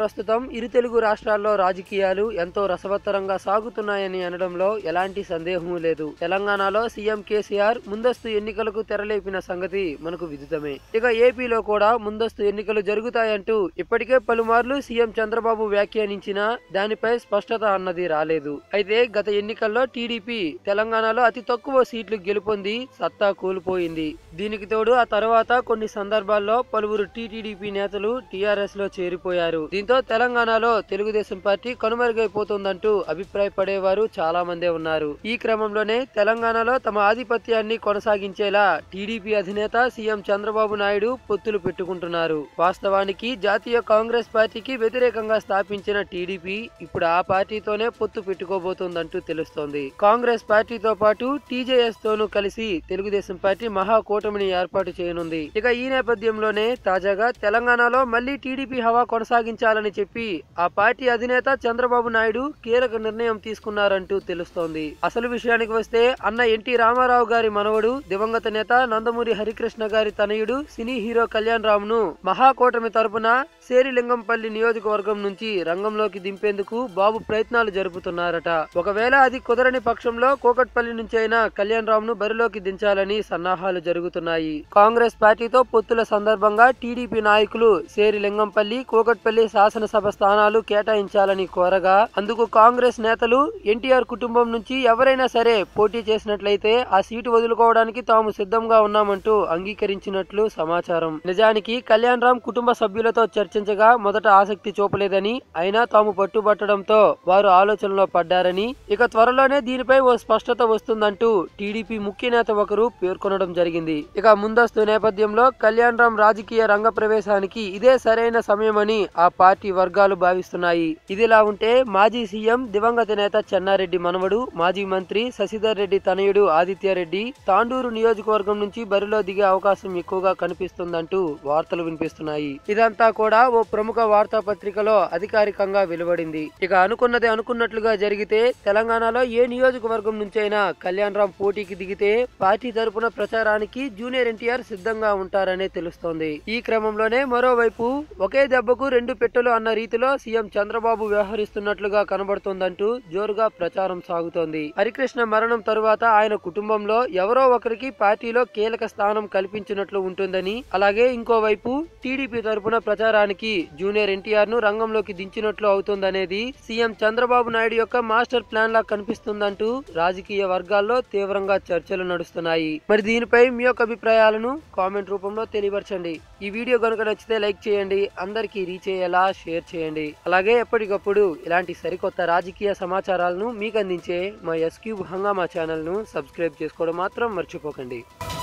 ప్రస్తుతం ఇరు తెలుగు రాష్ట్రాల్లో రాజకీయాలు ఎంతో రసవత్తరంగా సాగుతున్నాయని అనడంలో ఎలాంటి సందేహం లేదు తెలంగాణలో సీఎం కేసీఆర్ ముందస్తు ఎన్నికలకు తెరలేపిన సంగతి మనకు విదితమే ఇక ఏపీలో కూడా ముందస్తు ఎన్నికలు జరుగుతాయంటూ ఇప్పటికే పలుమార్లు సీఎం చంద్రబాబు వ్యాఖ్యానించినా దానిపై స్పష్టత అన్నది రాలేదు అయితే గత ఎన్నికల్లో టీడీపీ తెలంగాణలో అతి తక్కువ సీట్లు గెలుపొంది సత్తా కోల్పోయింది దీనికి తోడు ఆ తర్వాత కొన్ని సందర్భాల్లో పలువురు టీటీడీపీ నేతలు టీఆర్ఎస్ లో చేరిపోయారు దీంతో తెలంగాణలో తెలుగుదేశం పార్టీ కనుమరుగైపోతుందంటూ అభిప్రాయపడేవారు చాలా మందే ఉన్నారు ఈ క్రమంలోనే తెలంగాణలో తమ ఆధిపత్యాన్ని కొనసాగించేలా టీడీపీ అధినేత సీఎం చంద్రబాబు నాయుడు పొత్తులు పెట్టుకుంటున్నారు వాస్తవానికి జాతీయ కాంగ్రెస్ పార్టీకి వ్యతిరేకంగా స్థాపించిన టీడీపీ ఇప్పుడు ఆ పార్టీతోనే పొత్తు పెట్టుకోబోతోందంటూ తెలుస్తోంది కాంగ్రెస్ పార్టీతో పాటు టీజేఎస్ తోనూ కలిసి తెలుగుదేశం పార్టీ మహాకూటమిని ఏర్పాటు చేయనుంది ఇక ఈ నేపథ్యంలోనే తాజాగా తెలంగాణలో మళ్లీ టీడీపీ హవా కొనసాగించాలని చెప్పి ఆ పార్టీ అధినేత చంద్రబాబు నాయుడు కీలక నిర్ణయం తీసుకున్నారంటూ తెలుస్తోంది అసలు విషయానికి వస్తే అన్న ఎన్టీ రామారావు గారి మనవడు దివంగత నేత నందమూరి హరికృష్ణ గారి తనయుడు సినీ హీరో కళ్యాణ్ రామ్ ను మహాకూటమి తరపున శేరిలింగంపల్లి నియోజకవర్గం నుంచి రంగంలోకి దింపేందుకు బాబు ప్రయత్నాలు జరుపుతున్నారట ఒకవేళ అది కుదరని పక్షంలో కోకట్పల్లి నుంచి అయినా కళ్యాణ్ రామ్ ను బరిలోకి దించాలని సన్నాహాలు జరుగుతున్నాయి కాంగ్రెస్ పార్టీతో పొత్తుల సందర్భంగా టీడీపీ నాయకులు శేరి లింగంపల్లి కోకట్పల్లి శాసనసభ స్థానాలు కేటాయించాలని కోరగా అందుకు కాంగ్రెస్ నేతలు ఎన్టీఆర్ కుటుంబం నుంచి ఎవరైనా సరే పోటీ చేసినట్లయితే ఆ సీటు వదులుకోవడానికి తాము సిద్ధంగా ఉన్నామంటూ అంగీకరించినట్లు సమాచారం నిజానికి కళ్యాణ్ రామ్ కుటుంబ సభ్యులతో చర్చించగా మొదట ఆసక్తి చూపలేదని అయినా తాము పట్టుబట్టడంతో వారు ఆలోచనలో పడ్డారని ఇక త్వరలోనే దీనిపై ఓ స్పష్టత వస్తుందంటూ టీడీపీ ముఖ్య నేత ఒకరు పేర్కొనడం జరిగింది ఇక ముందస్తు నేపథ్యంలో కళ్యాణ్ రామ్ రాజకీయ రంగ ప్రవేశానికి ఇదే సరైన సమయమని ఆ పార్టీ వర్గాలు భావిస్తున్నాయి ఇదిలా ఉంటే మాజీ సీఎం దివంగత నేత చెన్నారెడ్డి మనవడు మాజీ మంత్రి శశిధర్ రెడ్డి తనయుడు ఆదిత్యారెడ్డి తాండూరు నియోజకవర్గం నుంచి బరిలో దిగే అవకాశం ఎక్కువగా కనిపిస్తుందంటూ వార్తలు వినిపిస్తున్నాయి ఇదంతా కూడా ఓ ప్రముఖ వార్తాపత్రికలో అధికారికంగా వెలువడింది ఇక అనుకున్నది అనుకున్నట్లుగా జరిగితే తెలంగాణలో ఏ నియోజకవర్గం నుంచైనా కళ్యాణ్ రామ్ పోటీకి దిగితే పార్టీ తరపున ప్రచారానికి జూనియర్ ఎన్టీఆర్ సిద్ధంగా ఉంటారనే తెలుస్తోంది ఈ క్రమంలోనే మరోవైపు ఒకే దెబ్బకు రెండు పెట్టెలు అన్న రీతిలో సీఎం చంద్రబాబు వ్యవహరిస్తున్నట్లుగా కనబడుతోందంటూ జోరుగా ప్రచారం సాగుతోంది హరికృష్ణ మరణం తరువాత ఆయన కుటుంబంలో ఎవరో ఒకరికి పార్టీలో కీలక స్థానం కల్పించినట్లు ఉంటుందని అలాగే ఇంకోవైపు టీడీపీ తరపున ప్రచారానికి జూనియర్ ఎన్టీఆర్ ను రంగంలోకి దించినట్లు అవుతుందనేది సీఎం చంద్రబాబు నాయుడు యొక్క మాస్టర్ ప్లాన్ లా కనిపిస్తుందంటూ రాజకీయ వర్గాల్లో తీవ్రంగా చర్చలు నడుస్తున్నాయి మరి దీనిపై మీ యొక్క అభిప్రాయాలను కామెంట్ రూపంలో తెలియపరచండి ఈ వీడియో కనుక నచ్చితే లైక్ చేయండి అందరికీ రీచ్ అయ్యేలా షేర్ చేయండి అలాగే ఎప్పటికప్పుడు ఇలాంటి సరికొత్త రాజకీయ సమాచారాలను మీకు అందించే మా ఎస్క్యూబ్ హంగామా ఛానల్ ను సబ్స్క్రైబ్ చేసుకోవడం మాత్రం మర్చిపోకండి